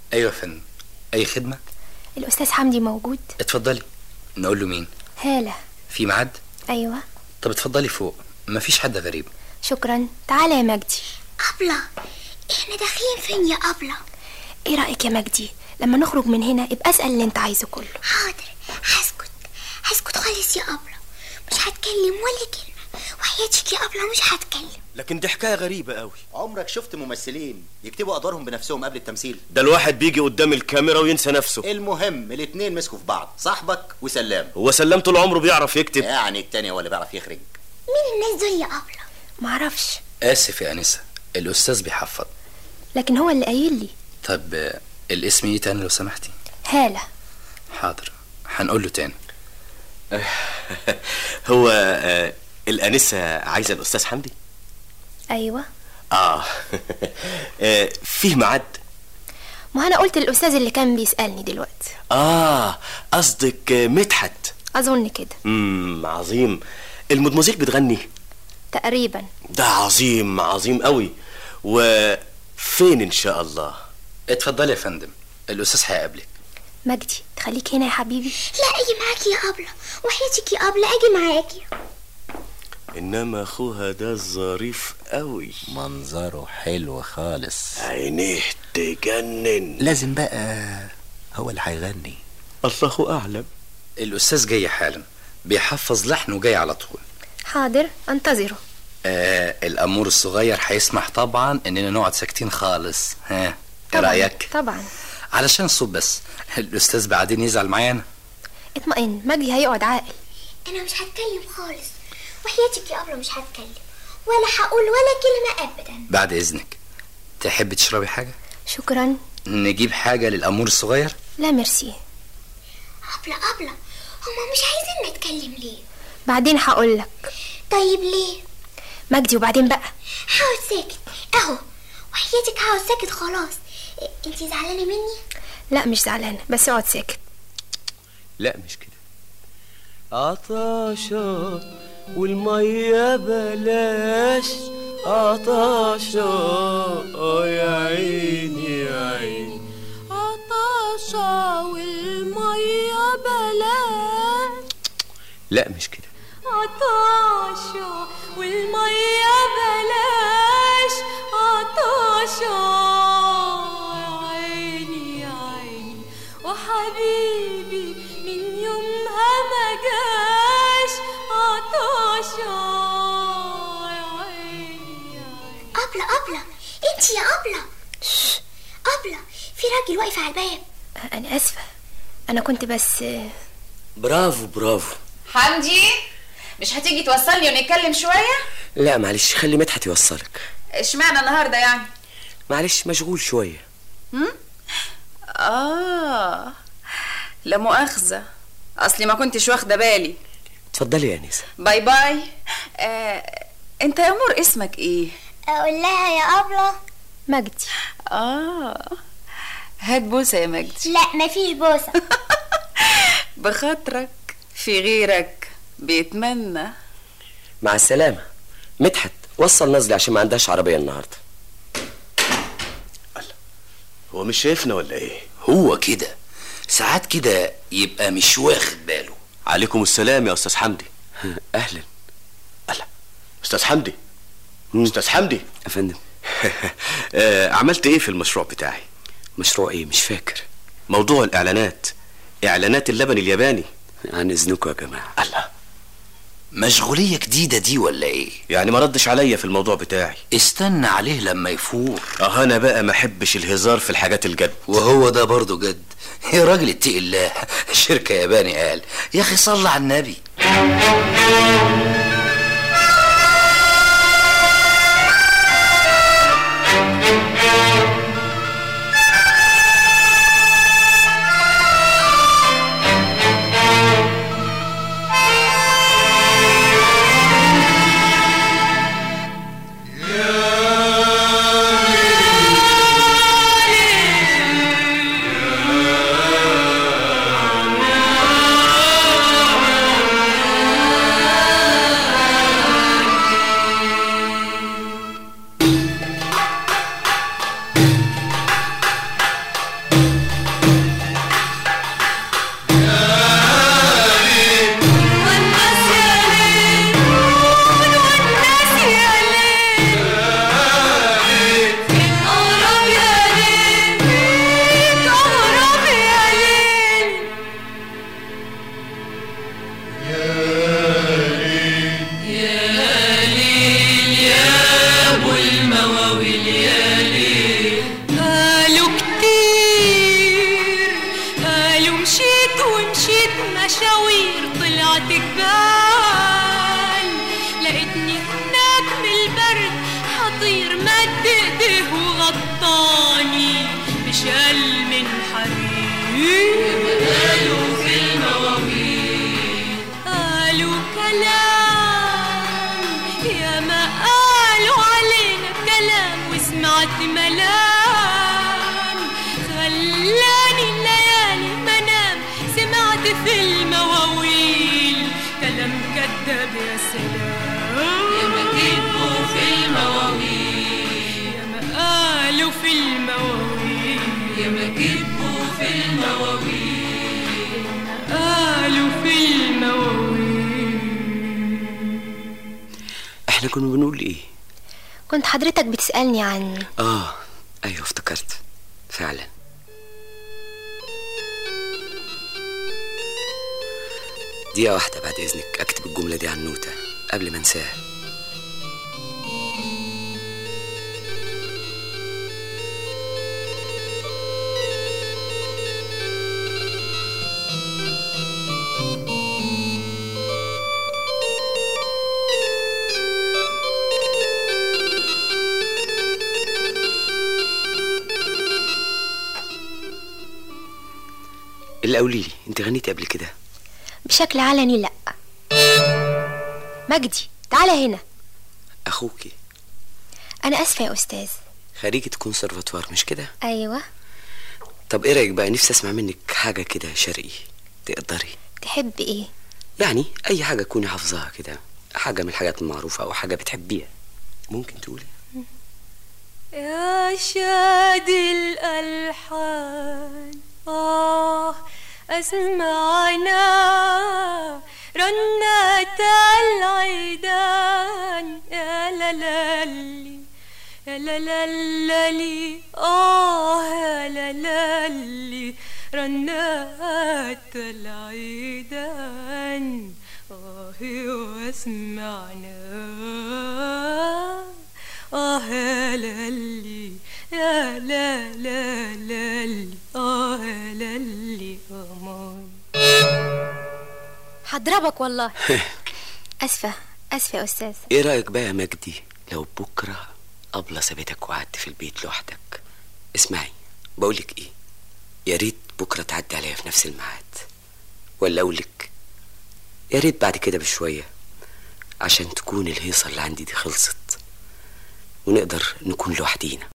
ايوه يا فندم اي خدمه الأستاذ حمدي موجود اتفضلي نقول له مين هالة في ميعاد أيوة طب اتفضلي فوق مفيش حد غريب شكرا تعالى يا مجدي أبلة احنا داخلين فين يا أبلة ايه رأيك يا مجدي لما نخرج من هنا ابقى اسأل اللي انت عايزه كله حاضر هسكت هسكت خالص يا أبلة مش هتكلم ولا كلمة وحياتك يا أبلة مش هتكلم لكن دي حكايه غريبه قوي عمرك شفت ممثلين يكتبوا ادوارهم بنفسهم قبل التمثيل ده الواحد بيجي قدام الكاميرا وينسى نفسه المهم الاتنين مسكوا في بعض صاحبك وسلام هو سلام طول عمره بيعرف يكتب يعني التاني هو اللي بيعرف يخرج مين الناس دول يا أبلة معرفش اسف يا انسه الاستاذ بيحفظ لكن هو اللي قايل لي طب آه، الاسم ايه تاني لو سمحتي هالة حاضر هنقول له تاني هو آه الانسه عايزه الاستاذ حمدي أيوة اه آه، فيه ميعاد ما أنا قلت للأستاذ اللي كان بيسألني دلوقتي اه قصدك آه، مدحت أظن كده امم عظيم المدموزيل بتغني تقريبا ده عظيم عظيم قوي وفين ان شاء الله اتفضلي يا فندم الاستاذ هيقابلك مجدي تخليك هنا يا حبيبي لا أجي معاكي يا أبلة وحياتك يا أبلة أجي معاكي انما اخوها ده ظريف قوي منظره حلو خالص عينيه تجنن لازم بقى هو اللي هيغني الله اعلم الاستاذ جاي حالا بيحفظ لحن وجاي على طول حاضر انتظره آه الامور الصغير هيسمح طبعا اننا نقعد ساكتين خالص ها ايه طبعا رايك طبعا علشان الصوت بس الاستاذ بعدين يزعل معانا اطمئن مجدي هيقعد عاقل أنا مش هتكلم خالص وحياتك يا أبلة مش هتكلم ولا هقول ولا كلمة أبدا بعد اذنك تحب تشربي حاجه شكرا نجيب حاجه للامور الصغير لا ميرسي أبلة أبلة هما مش عايزين نتكلم ليه بعدين هقول لك طيب ليه مجدي وبعدين بقى هقعد ساكت أهو وحياتك هقعد ساكت خلاص إيه، انتي زعلانة مني لا مش زعلانة بس اقعد ساكت لا مش كده عطاشة والمية بلاش عطاشة آه يا عيني يا عيني عطاشة والمية بلاش لا مش كده عطاشة والمية بلاش عطاشة يا عيني يا عيني وحبيبي من يومها ما جاش عطاشة يا عيني يا عيني أبلة أبلة انتي يا أبلة أبلة في راجل واقف على الباب انا اسفة انا كنت بس برافو برافو حمدي مش هتيجي توصلني ونتكلم شوية؟ لا معلش خلي مدحت يوصلك اشمعنى النهاردة يعني؟ معلش مشغول شوية آه لا مؤاخذة أصلي ما كنتش واخدة بالي اتفضلي يا انسه باي باي آه، أنت يا أمور اسمك إيه؟ أقول لها يا أبلة مجدي آه هات بوسة يا مجدي لا مفيش بوسة بخاطرك في غيرك بيتمنى مع السلامة مدحت وصل نزلي عشان ما عندهاش عربية النهاردة الله هو مش شايفنا ولا ايه هو كده ساعات كده يبقى مش واخد باله عليكم السلام يا استاذ حمدي اهلا الله استاذ حمدي استاذ حمدي يا فندم آه، عملت ايه في المشروع بتاعي مشروع ايه مش فاكر موضوع الاعلانات اعلانات اللبن الياباني عن اذنكم يا جماعه الله مشغولية جديدة دي ولا ايه يعني ما ردش عليا في الموضوع بتاعي استنى عليه لما يفور اه انا بقى ما احبش الهزار في الحاجات الجد وهو ده برضه جد يا راجل اتقي الله شركة ياباني قال يا اخي صل على النبي يا سلام يا ما كتبوا في المواويل يا ما قالوا في المواويل يا ما كتبوا في المواويل يا ما قالوا في المواويل احنا كنا بنقول ايه كنت حضرتك بتسألني عن اه ايوه افتكرت فعلا دقيقة واحدة بعد إذنك أكتب الجملة دي على النوتة قبل ما أنساها اللي قولي لي أنت غنيتي قبل كده بشكل علني لأ مجدي تعالى هنا أخوكي أنا آسفة يا أستاذ خريجة كونسرفاتوار مش كده أيوة طب ايه رايك بقى نفسي اسمع منك حاجة كده شرقي تقدري تحب إيه يعني اي حاجة تكوني حافظاها كده حاجة من الحاجات المعروفة او حاجة بتحبيها ممكن تقولي يا شادي الألحان آه أسمعنا رنة العيدان يا لالي يا لالي آه يا لالي رنات العيدان آه واسمعنا آه يا لالي يا لا لا لالي آه يا لالي أمان هضربك والله آسفة آسفة يا أستاذ ايه رايك بقى يا مجدي لو بكرة أبلة سابتك وقعدت في البيت لوحدك اسمعي بقولك ايه يا ريت بكرة تعدي عليا في نفس الميعاد ولا أقولك يا ريت بعد كده بشوية عشان تكون الهيصة اللي عندي دي خلصت ونقدر نكون لوحدينا